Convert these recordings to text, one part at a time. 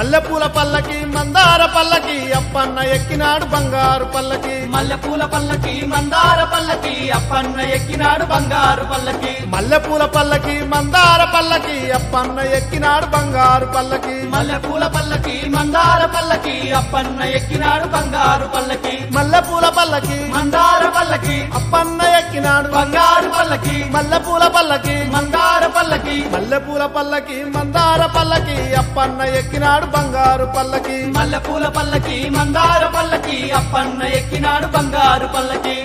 మల్లెపూల పల్లకి మందార పల్లకి అప్పన్న ఎక్కినాడు బంగారు పల్లకి మల్లెపూల పల్లకి మందార పల్లకి అప్పన్న ఎక్కినాడు బంగారు పల్లకి మల్లెపూల పల్లకి మందార పల్లకి అప్పన్న ఎక్కినాడు బంగారు పల్లకి మల్లెపూల పల్లకి మందార పల్లకి అప్పన్న ఎక్కినాడు బంగారు పల్లకి మల్లెపూల పల్లకి మందార పల్లకి అప్పన్న ఎక్కినాడు బంగారు పల్లకి మల్లెపూల పల్లకి మందార పల్లకి మల్లెపూల పల్లకి మందార పల్లకి అప్పన్న ఎక్కినాడు బంగారు పల్లకి మల్లెపూల పల్లకి మందార పల్లకి అప్పన్న ఎక్కినాడు బంగారు పల్లకి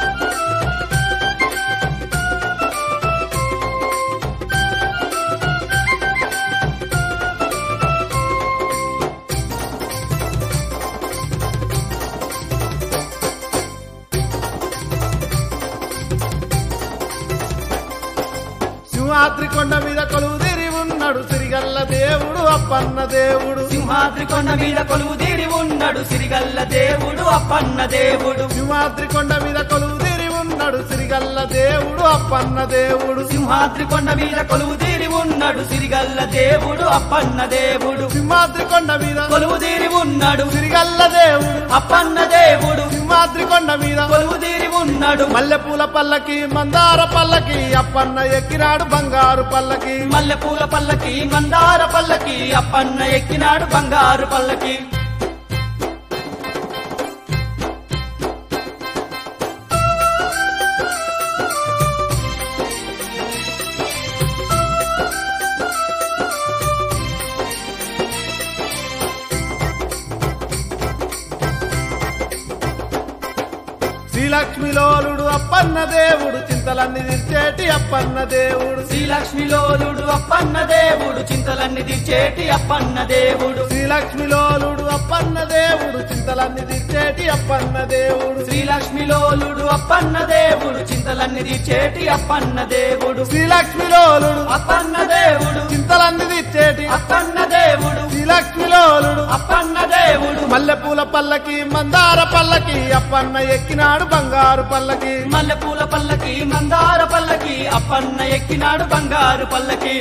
సింహాద్రి కొండ మీద కొలువు తిరి ఉన్నాడు సిరిగల్ల దేవుడు అప్పన్న దేవుడు సింహాద్రి కొండ మీద కొలువు తీరి ఉన్నాడు సిరిగల్ల దేవుడు అప్పన్న దేవుడు సింహాద్రి కొండ మీద కొలువు తిరి ఉన్నాడు సిరిగల్ల దేవుడు అప్పన్న దేవుడు సింహాద్రి కొండ మీద కొలువు తీరి ఉన్నాడు సిరిగల్ల దేవుడు అప్పన్న దేవుడు సింహాద్రి కొండ మీద కొలువు తీరి ఉన్నాడు సిరిగల్ల దేవుడు అప్పన్న దేవుడు సింహాద్రి కొండ మీద కొలువు తీరి ఉన్నాడు మల్లెపూల పల్లకి మందార పల్లకి అప్పన్న ఎక్కినాడు బంగారు పల్లకి మల్లెపూల పల్లకి మందార పల్లకి అప్పన్న ఎక్కినాడు బంగారు పల్లకి శ్రీలక్ష్మిలోలుడు అప్పన్న దేవుడు చింతలన్నీ తీర్చేటి అప్పన్న దేవుడు శ్రీలక్ష్మిలోలుడు అప్పన్న దేవుడు చింతలన్నీ తీర్చేటి అప్పన్న దేవుడు శ్రీలక్ష్మిలోలుడు అప్పన్న దేవుడు చింతలన్నీ తీర్చేటి అప్పన్న దేవుడు శ్రీలక్ష్మిలోలుడు అప్పన్న దేవుడు చింతలన్నీ తీర్చేటి అప్పన్న దేవుడు శ్రీలక్ష్మిలోలుడు అప్పన్న దేవుడు చింతలన్నీ తీర్చేటి అప్పన్న దేవుడు శ్రీలక్ష్మిలోలుడు అప్పన్న దేవుడు మల్లెపూల పల్లకి మందార పల్లకి అప్పన్న ఎక్కినాడు బంగారు పల్లకి మల్లెపూల పల్లకి మందార పల్లకి అప్పన్న ఎక్కినాడు బంగారు పల్లకి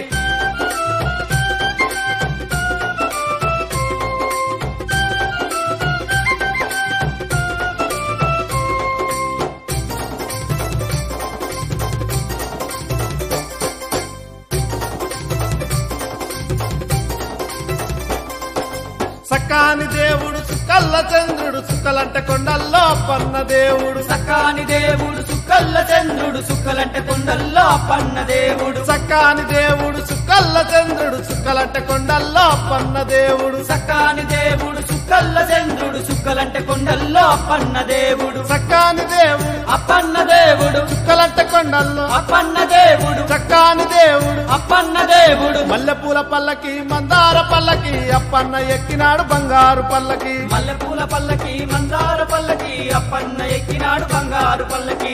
సకాని దేవుడు సుక్కల్ల చంద్రుడు సుక్కలంట కొండల్లో అప్పన్న దేవుడు సకాని దేవుడు సుక్కల్ల చంద్రుడు సుక్కలంటే కొండల్లో అప్పన్న దేవుడు సకాని దేవుడు సుక్కల్ల చంద్రుడు సుక్కలంట కొండల్లో అప్పన్న దేవుడు సకాని దేవుడు సుక్కల్ల చంద్రుడు సుక్కలంటే కొండల్లో అప్పన్న దేవుడు సకాని దేవుడు అప్పన్న దేవుడు సుక్కలంట కొండల్లో అప్పన్న దేవుడు చక్కాని దేవుడు అప్పన్న దేవుడు మల్లెపూల పల్లకి మందార పల్లకి అప్పన్న ఎక్కినాడు బంగారు పల్లకి మల్లెపూల పల్లకి మందార పల్లకి అప్పన్న ఎక్కినాడు బంగారు పల్లకి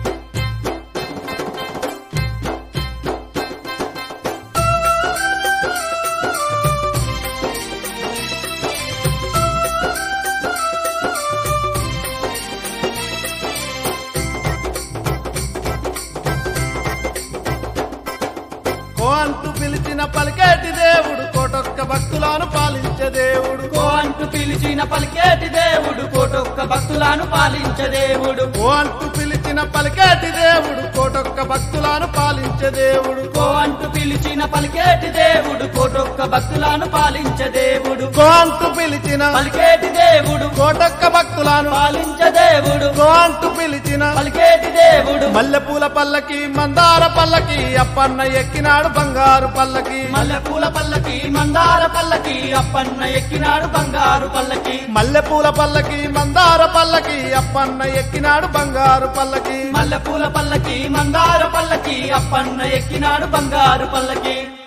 కో అంటూ పిలిచిన పలికేటి దేవుడు కోటొక్క భక్తులను పాలించే దేవుడు కో అంటూ పిలిచిన పలికేటి దేవుడు కోటొక్క భక్తులను పాలించే దేవుడు కో అంటూ పిలిచిన పలికేటి దేవుడు కోటొక్క భక్తులను పాలించే దేవుడు కో అంటూ పిలిచిన పలికేటి దేవుడు కోటొక్క భక్తులను పాలించే దేవుడు కో అంటూ పిలిచిన పలికేటి దేవుడు కోటొక్క భక్తులను పాలించే దేవుడు కో అంటూ పిలిచిన పలికేటి దేవుడు మల్లెపూల పల్లకి మందార పల్లకి అప్పన్న ఎక్కినాడు బంగారు పల్లకి మల్లెపూల పల్లకి మందార పల్లకి అప్పన్న ఎక్కినాడు బంగారు పల్లకి మల్లెపూల పల్లకి మందార పల్లకి అప్పన్న ఎక్కినాడు బంగారు పల్లకి మల్లెపూల పల్లకి మందార పల్లకి అప్పన్న ఎక్కినాడు బంగారు పల్లకి